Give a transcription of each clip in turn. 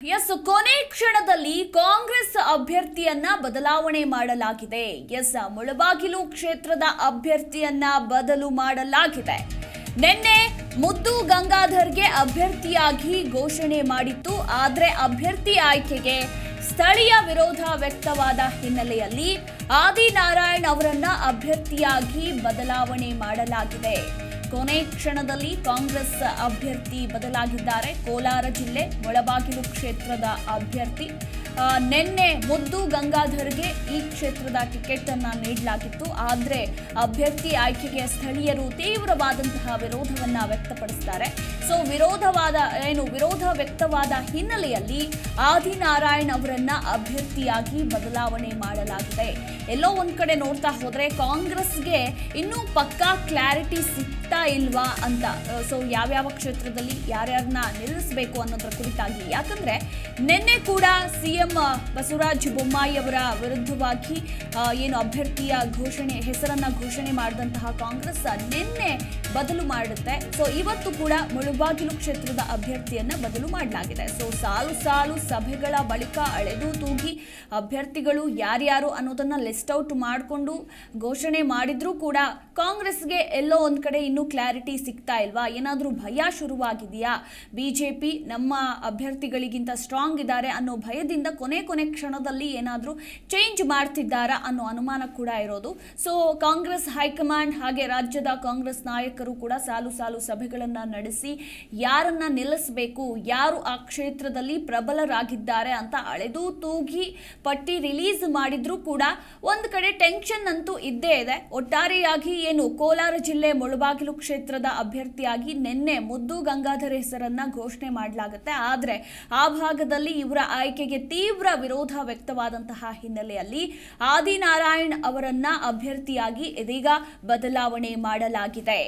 S ಕೊನೆ ಕ್ಷಣದಲ್ಲಿ ಕಾಂಗ್ರೆಸ್ ಅಭ್ಯರ್ಥಿಯನ್ನ ಬದಲಾವಣೆ ಮಾಡಲಾಗಿದೆ ಎಸ್ ಮುಳಬಾಗಿಲು ಕ್ಷೇತ್ರದ ಅಭ್ಯರ್ಥಿಯನ್ನ ಬದಲು ಮಾಡಲಾಗಿದೆ ನಿನ್ನೆ ಮುದ್ದು ಗಂಗಾಧರ್ಗೆ ಅಭ್ಯರ್ಥಿಯಾಗಿ ಘೋಷಣೆ ಮಾಡಿತ್ತು ಆದರೆ ಅಭ್ಯರ್ಥಿ ಆಯ್ಕೆಗೆ ಸ್ಥಳೀಯ ವಿರೋಧ ವ್ಯಕ್ತವಾದ ಹಿನ್ನೆಲೆಯಲ್ಲಿ ಆದಿನಾರಾಯಣ್ ಅವರನ್ನ ಅಭ್ಯರ್ಥಿಯಾಗಿ ಬದಲಾವಣೆ ಮಾಡಲಾಗಿದೆ ಕೊನೆ ಕ್ಷಣದಲ್ಲಿ ಕಾಂಗ್ರೆಸ್ ಅಭ್ಯರ್ಥಿ ಬದಲಾಗಿದ್ದಾರೆ ಕೋಲಾರ ಜಿಲ್ಲೆ ಮೊಳಬಾಗಿಲು ಕ್ಷೇತ್ರದ ಅಭ್ಯರ್ಥಿ ಆ, ನಿನ್ನೆ ಮುದ್ದು ಗಂಗಾಧರ್ಗೆ ಈ ಕ್ಷೇತ್ರದ ಟಿಕೆಟ್ ಅನ್ನ ನೀಡಲಾಗಿತ್ತು ಆದರೆ ಅಭ್ಯರ್ಥಿ ಆಯ್ಕೆಗೆ ಸ್ಥಳೀಯರು ತೀವ್ರವಾದಂತಹ ವಿರೋಧವನ್ನ ವ್ಯಕ್ತಪಡಿಸಿದ್ದಾರೆ ಸೊ ವಿರೋಧವಾದ ಏನು ವಿರೋಧ ವ್ಯಕ್ತವಾದ ಹಿನ್ನೆಲೆಯಲ್ಲಿ ಆದಿನಾರಾಯಣ್ ಅವರನ್ನ ಅಭ್ಯರ್ಥಿಯಾಗಿ ಬದಲಾವಣೆ ಮಾಡಲಾಗಿದೆ ಎಲ್ಲೋ ಒಂದ್ ಕಡೆ ನೋಡ್ತಾ ಹೋದ್ರೆ ಕಾಂಗ್ರೆಸ್ಗೆ ಇನ್ನೂ ಪಕ್ಕಾ ಕ್ಲಾರಿಟಿ ಸಿಗ್ತಾ ಇಲ್ವಾ ಅಂತ ಸೊ ಯಾವ್ಯಾವ ಕ್ಷೇತ್ರದಲ್ಲಿ ಯಾರ್ಯಾರನ್ನ ನಿಲ್ಲಿಸಬೇಕು ಅನ್ನೋದ್ರ ಕುರಿತಾಗಿ ಯಾಕಂದ್ರೆ ನಿನ್ನೆ ಕೂಡ ಸಿಎಂ ಬಸವರಾಜ ಬೊಮ್ಮಾಯಿ ಅವರ ವಿರುದ್ಧವಾಗಿ ಆ, ಏನು ಅಭ್ಯರ್ಥಿಯ ಘೋಷಣೆ ಹೆಸರನ್ನ ಘೋಷಣೆ ಮಾಡಿದಂತಹ ಕಾಂಗ್ರೆಸ್ ನಿನ್ನೆ ಬದಲು ಮಾಡುತ್ತೆ ಸೊ ಇವತ್ತು ಕೂಡ ಮುಳುಬಾಗಿಲು ಕ್ಷೇತ್ರದ ಅಭ್ಯರ್ಥಿಯನ್ನ ಬದಲು ಮಾಡಲಾಗಿದೆ ಸೊ ಸಾಲು ಸಾಲು ಸಭೆಗಳ ಬಳಿಕ ಅಳೆದು ತೂಗಿ ಅಭ್ಯರ್ಥಿಗಳು ಯಾರ್ಯಾರು ಅನ್ನೋದನ್ನ ಲಿಸ್ಟ್ ಔಟ್ ಮಾಡಿಕೊಂಡು ಘೋಷಣೆ ಮಾಡಿದ್ರೂ ಕೂಡ ಕಾಂಗ್ರೆಸ್ಗೆ ಎಲ್ಲೋ ಒಂದ್ ಕಡೆ ಇನ್ನೂ ಕ್ಲಾರಿಟಿ ಸಿಗ್ತಾ ಇಲ್ವಾ ಏನಾದರೂ ಭಯ ಶುರುವಾಗಿದೆಯಾ ಬಿಜೆಪಿ ನಮ್ಮ ಅಭ್ಯರ್ಥಿಗಳಿಗಿಂತ ಸ್ಟ್ರಾಂಗ್ ಇದ್ದಾರೆ ಅನ್ನೋ ಭಯದಿಂದ ಕೊನೆ ಕೊನೆ ಕ್ಷಣದಲ್ಲಿ ಏನಾದರೂ ಚೇಂಜ್ ಮಾಡ್ತಿದ್ದಾರಾ ಅನ್ನೋ ಅನುಮಾನ ಕೂಡ ಇರೋದು ಸೊ ಕಾಂಗ್ರೆಸ್ ಹೈಕಮಾಂಡ್ ಹಾಗೆ ರಾಜ್ಯದ ಕಾಂಗ್ರೆಸ್ ನಾಯಕರು ಕೂಡ ಸಾಲು ಸಾಲು ಸಭೆಗಳನ್ನ ನಡೆಸಿ ಯಾರನ್ನ ನಿಲ್ಲಿಸಬೇಕು ಯಾರು ಆ ಕ್ಷೇತ್ರದಲ್ಲಿ ಪ್ರಬಲರಾಗಿದ್ದಾರೆ ಅಂತ ಅಳೆದು ತೂಗಿ ಪಟ್ಟಿ ರಿಲೀಸ್ ಮಾಡಿದ್ರೂ ಕೂಡ ಒಂದು ಕಡೆ ಟೆನ್ಷನ್ ಅಂತೂ ಇದ್ದೇ ಇದೆ ಒಟ್ಟಾರೆಯಾಗಿ ಏನು ಕೋಲಾರ ಜಿಲ್ಲೆ ಮುಳಬಾಗಿಲು ಕ್ಷೇತ್ರದ ಅಭ್ಯರ್ಥಿಯಾಗಿ ನಿನ್ನೆ ಮುದ್ದು ಗಂಗಾಧರ್ ಹೆಸರನ್ನ ಘೋಷಣೆ ಮಾಡಲಾಗುತ್ತೆ ಆದರೆ ಆ ಭಾಗದಲ್ಲಿ ಇವರ ಆಯ್ಕೆಗೆ ತೀವ್ರ ವಿರೋಧ ವ್ಯಕ್ತವಾದಂತಹ ಹಿನ್ನೆಲೆಯಲ್ಲಿ ಆದಿನಾರಾಯಣ್ ಅವರನ್ನ ಅಭ್ಯರ್ಥಿಯಾಗಿ ಇದೀಗ ಬದಲಾವಣೆ ಮಾಡಲಾಗಿದೆ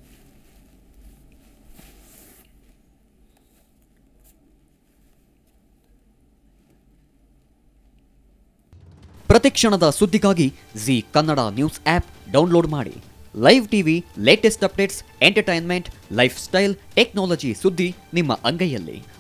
ಪ್ರತಿಕ್ಷಣದ ಸುದ್ದಿಗಾಗಿ Zee Kannada news app download ಮಾಡಿ live TV latest updates entertainment lifestyle technology ಸುದ್ದಿ ನಿಮ್ಮ ಅಂಗೈಯಲ್ಲಿ